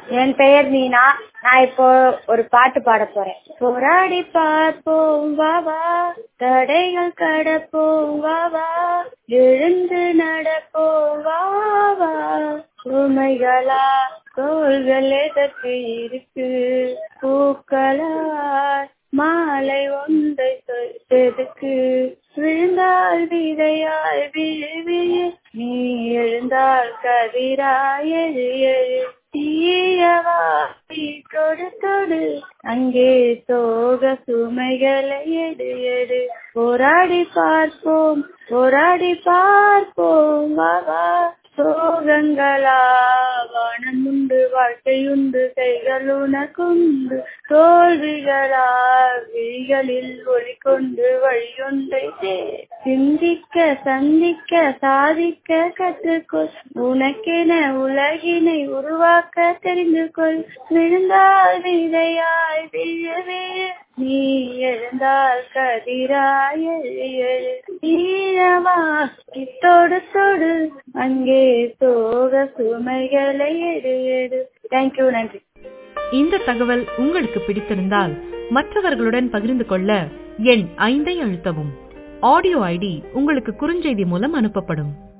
என் பெயர் மீனா நான் இப்போ ஒரு பாட்டு பாட போறேன் போராடி பார்ப்போம் வா வா தடைகள் கடப்போம் வா வா எழுந்து நடப்போம் வா வா உமைகளா தோள்கள் எதற்கு இருக்கு பூக்களா மாலை ஒன்றை செதுக்கு விழுந்தால் விதையாய் விழுவி நீ எழுந்தால் கதிராய் எழு எழு தீயவா கொடு கொடு அங்கே சோக சுமைகளை எடு எடு போராடி பார்ப்போம் போராடி பார்ப்போம் வா வா சோகங்களா வானமுண்டு வாழ்க்கையுண்டு கைகள் உனக்குண்டு தோல்விகளா விழிகளில் ஒளி கொண்டு வழியொன்றை சிந்திக்க சந்திக்க சாதிக்க கற்றுக்கொள் உனக்கென உலகினை உருவாக்க தெரிந்து கொள் விழுந்தால் விதையாய் விழவே நீ எழுந்தால் கதிராய் எழு ஈரமா தொடு தொடு அங்கே சோக சுமைகளை எடு எடு தேங்க்யூ நன்றி இந்த தகவல் உங்களுக்கு பிடித்திருந்தால் மற்றவர்களுடன் பகிர்ந்து கொள்ள எண் ஐந்தை அழுத்தவும் ஆடியோ ஐடி உங்களுக்கு குறுஞ்செய்தி மூலம் அனுப்பப்படும்